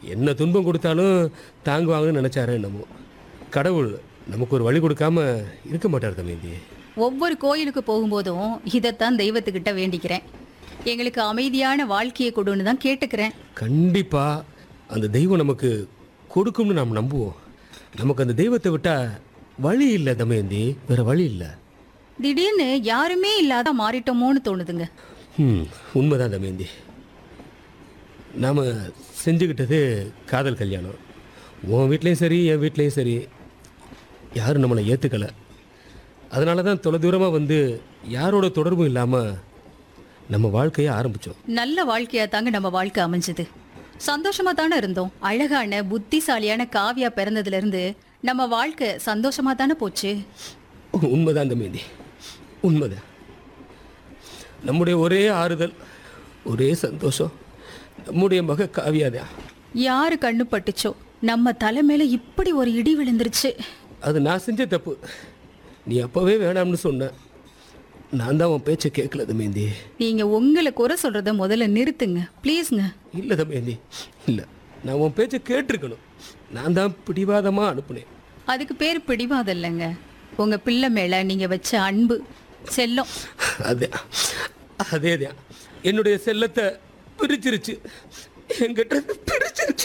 என்ன துன்பம் கொடுத்தாலும் தாங்குவாங்கன்னு நினச்சாரு என்னமோ கடவுள் நமக்கு ஒரு வழி கொடுக்காம இருக்க மாட்டார் தமேந்தி ஒவ்வொரு கோயிலுக்கு போகும்போதும் இதைத்தான் தெய்வத்துக்கிட்ட வேண்டிக்கிறேன் எங்களுக்கு அமைதியான வாழ்க்கையை கொடுன்னு தான் கேட்டுக்கிறேன் கண்டிப்பாக அந்த தெய்வம் நமக்கு கொடுக்கும்னு நாம் நம்புவோம் நமக்கு அந்த தெய்வத்தை விட்டால் வழி இல்லை தமயந்தி வேற வழி இல்லை திடீர்னு யாருமே இல்லாத மாறிட்டோமோன்னு தோணுதுங்க ம் உண்மைதான் தமயந்தி நாம் செஞ்சுக்கிட்டது காதல் கல்யாணம் உன் வீட்லேயும் சரி என் வீட்லேயும் சரி யாரும் நம்மளை ஏற்றுக்கலை அதனால தான் தொலைதூரமாக வந்து யாரோட தொடர்பும் இல்லாமல் நம்ம வாழ்க்கையை ஆரம்பித்தோம் நல்ல வாழ்க்கையா தாங்க நம்ம வாழ்க்கை அமைஞ்சது சந்தோஷமா தானே இருந்தோம் அழகான புத்திசாலியான காவியா பிறந்ததுல இருந்து நம்ம வாழ்க்கை சந்தோஷமா தானே போச்சு உண்மைதான் தமேந்தி உண்மைதான் நம்முடைய ஒரே ஆறுதல் ஒரே சந்தோஷம் நம்முடைய மக காவியாதான் யாரு கண்ணு பட்டுச்சோ நம்ம தலை மேல இப்படி ஒரு இடி விழுந்துருச்சு அது நான் செஞ்ச தப்பு நீ அப்போவே வேணாம்னு சொன்ன நான் தான் உன் பேச்சை கேட்கல தமேந்தி நீங்க உங்களை குறை சொல்றத முதல்ல நிறுத்துங்க ப்ளீஸ்ங்க இல்லை தமேந்தி இல்லை நான் உன் பேச்சை கேட்டிருக்கணும் நான் தான் பிடிவாதமாக அனுப்புனேன் அதுக்கு பேர் பிடிவாதம் இல்லைங்க உங்க பிள்ளை மேல நீங்க வச்ச அன்பு செல்லம் அதே அதே தான் என்னுடைய செல்லத்தை பிரிச்சிருச்சு என்கிட்ட இருந்து பிரிச்சிருச்சு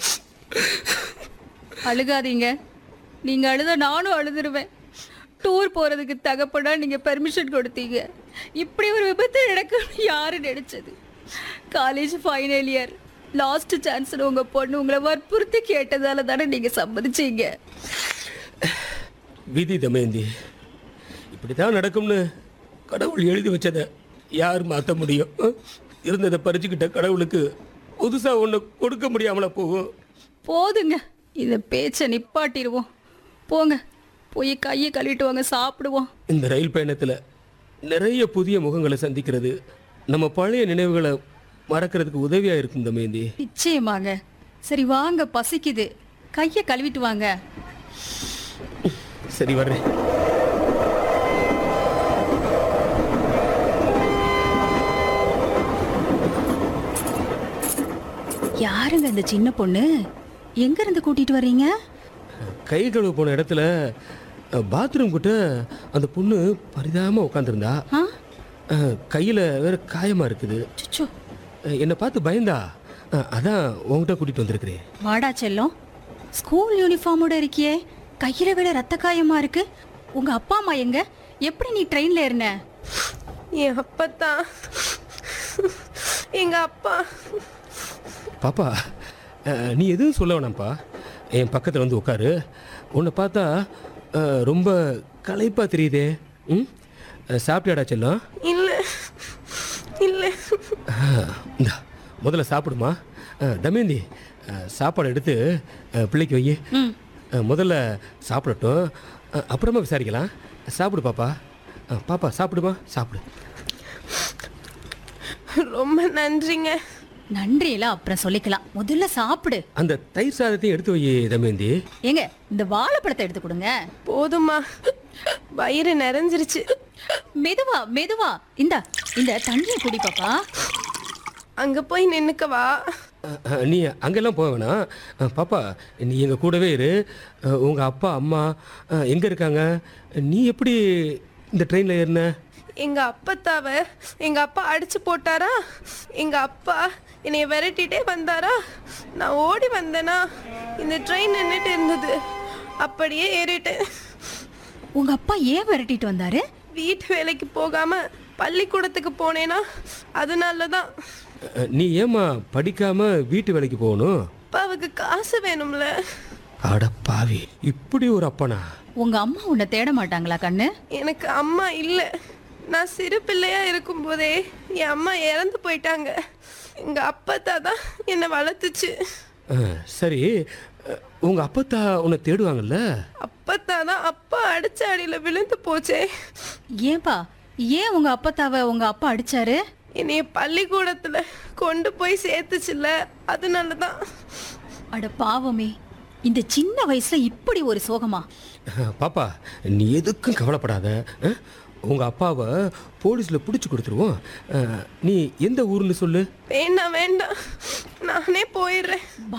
அழுகாதீங்க நீங்க அழுத நானும் அழுதுருவேன் டூர் போறதுக்கு தகப்படா நீங்க பெர்மிஷன் கொடுத்தீங்க இப்படி ஒரு விபத்து நடக்கும்னு யாரு நினைச்சது காலேஜ் ஃபைனல் இயர் லாஸ்ட் சான்ஸ்னு உங்க பொண்ணு உங்களை வற்புறுத்தி கேட்டதால தானே நீங்க சம்மதிச்சீங்க விதி தமேந்தி இப்படி தான் நடக்கும்னு கடவுள் எழுதி வச்சதை யார் மாற்ற முடியும் அஹ்? இருந்ததை பறிச்சுக்கிட்ட கடவுளுக்கு புதுசாக ஒன்று கொடுக்க முடியாமல போகும் போதுங்க இந்த பேச்சை நிப்பாட்டிடுவோம் போங்க போய் கையை கழுவிட்டு வாங்க சாப்பிடுவோம் இந்த ரயில் பயணத்தில் நிறைய புதிய முகங்களை சந்திக்கிறது நம்ம பழைய நினைவுகளை மறக்கிறதுக்கு உதவியாக இருக்கும் தமேந்தி நிச்சயமாங்க சரி வாங்க பசிக்குது கையை கழுவிட்டு வாங்க சரி வர்றேன் யாருங்க இந்த சின்ன பொண்ணு எங்க இருந்து கூட்டிட்டு வர்றீங்க கை கழுவ போன இடத்துல பாத்ரூம் கிட்ட அந்த பொண்ணு பரிதாபமாக உட்காந்துருந்தா ஆ கையில் வேற காயமாக இருக்குது சுச்சோ அஹ், என்னை பார்த்து பயந்தா அஹ், அதான் உங்ககிட்ட கூட்டிகிட்டு வந்திருக்கிறேன் வாடா செல்லம் ஸ்கூல் யூனிஃபார்மோட இருக்கியே கையில விட ரத்த காயமா இருக்கு உங்க அப்பா அம்மா எங்க எப்படி நீ ட்ரெயின்ல ஏறின என் அப்பத்தான் எங்க அப்பா பாப்பா அஹ், நீ எதுவும் சொல்ல வேணாம்ப்பா என் பக்கத்தில் வந்து உட்காரு உன்னை பார்த்தா அஹ், ரொம்ப களைப்பாக தெரியுதே ம் அஹ், சாப்பிட்டியாடா செல்லம் இல்ல இல்ல அஹ், இந்தா முதல்ல சாப்பிடுமா அஹ், தமேந்தி அஹ், சாப்பாடு எடுத்து அஹ், பிள்ளைக்கு வை ம் அஹ், முதல்ல சாப்பிடட்டும் அஹ், அப்புறமா விசாரிக்கலாம் சாப்பிடு பாப்பா அஹ், பாப்பா சாப்பிடுமா சாப்பிடு ரொம்ப நன்றிங்க நன்றி எல்லாம் அப்புறம் சொல்லிக்கலாம் முதல்ல சாப்பிடு அந்த தயிர் சாதத்தையும் எடுத்து வை தமேந்தி ஏங்க இந்த வாழைப்பழத்தை எடுத்து கொடுங்க போதுமா வயிறு நிறைஞ்சிருச்சு மெதுவா மெதுவா இந்த இந்த தண்ணியை குடி பாப்பா அங்க போய் நின்னுக்கவா அஹ், அஹ், நீ அங்கெல்லாம் போக வேணாம் அஹ், பாப்பா நீ எங்கள் கூடவே இரு அஹ், உங்க அப்பா அம்மா அஹ், எங்க இருக்காங்க நீ எப்படி இந்த ட்ரெயினில் ஏறின எங்க அப்பத்தாவ எங்க அப்பா அடிச்சு போட்டாரா எங்க அப்பா என்னைய விரட்டிட்டே வந்தாரா நான் ஓடி வந்தேனா இந்த ட்ரெயின் நின்றுட்டு இருந்தது அப்படியே ஏறிட்டேன் உங்க அப்பா ஏன் விரட்டிட்டு வந்தாரு வீட்டு வேலைக்கு போகாம பள்ளிக்கூடத்துக்கு போனேனா அதனால தான் அஹ், நீ ஏம்மா படிக்காம வீட்டு வேலைக்கு போகணும் அப்பாவுக்கு காசு வேணும்ல அட பாவி இப்படி ஒரு அப்பனா உங்க அம்மா உன்னை தேட மாட்டாங்களா கண்ணு எனக்கு அம்மா இல்லை நான் சிறு பிள்ளையா இருக்கும்போதே என் அம்மா இறந்து போயிட்டாங்க எங்க அப்பத்தா தான் என்னை வளர்த்துச்சு அஹ், சரி அஹ், உங்க அப்பத்தா உன்னை தேடுவாங்கல்ல அப்பத்தா தான் அப்பா அடிச்ச அடியில விழுந்து போச்சே ஏன்பா ஏன் உங்க அப்பத்தாவ உங்க அப்பா அடிச்சாரு என்னைய பள்ளிக்கூடத்துல கொண்டு போய் சேர்த்துச்சுல அதனால தான் அட பாவமே இந்த சின்ன வயசுல இப்படி ஒரு சோகமா அஹ், பாப்பா நீ எதுக்கும் கவலைப்படாத அஹ், உங்க அப்பாவை போலீஸில் பிடிச்சி கொடுத்துருவோம் அஹ், நீ எந்த ஊர்னு சொல்லு வேண்டாம் வேண்டாம் நானே போயிடுறேன்